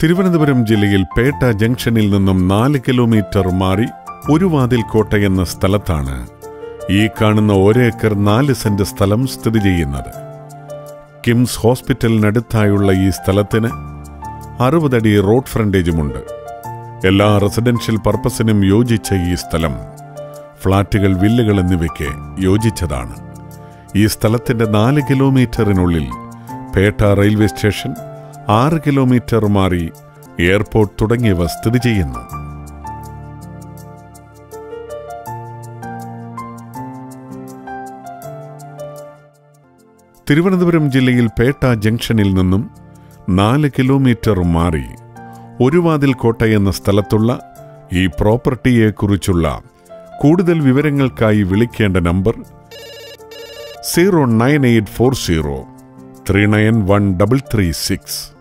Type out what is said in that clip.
തിരുവനന്തപുരം ജില്ലയിൽ പേട്ട ജംഗ്ഷനിൽ നിന്നും നാല് കിലോമീറ്റർ മാറി ഒരു വാതിൽ കോട്ട എന്ന സ്ഥലത്താണ് ഈ കാണുന്ന ഒരേക്കർ നാല് സെന്റ് സ്ഥലം സ്ഥിതി ചെയ്യുന്നത് കിംസ് ഹോസ്പിറ്റലിനടുത്തായുള്ള ഈ സ്ഥലത്തിന് അറുപതടി റോഡ് ഫ്രണ്ടേജുമുണ്ട് എല്ലാ റെസിഡൻഷ്യൽ പർപ്പസിനും യോജിച്ച ഈ സ്ഥലം ഫ്ളാറ്റുകൾ വില്ലുകൾ എന്നിവയ്ക്ക് യോജിച്ചതാണ് ഈ സ്ഥലത്തിന്റെ നാല് കിലോമീറ്ററിനുള്ളിൽ പേട്ട റെയിൽവേ സ്റ്റേഷൻ ആറ് കിലോമീറ്റർ മാറി എയർപോർട്ട് തുടങ്ങിയവ സ്ഥിതി ചെയ്യുന്നു തിരുവനന്തപുരം ജില്ലയിൽ പേട്ട ജംഗ്ഷനിൽ നിന്നും നാല് കിലോമീറ്റർ മാറി ഒരു വാതിൽ കോട്ട എന്ന സ്ഥലത്തുള്ള ഈ പ്രോപ്പർട്ടിയെക്കുറിച്ചുള്ള കൂടുതൽ വിവരങ്ങൾക്കായി വിളിക്കേണ്ട number zero nine eight four zero three nine one double three six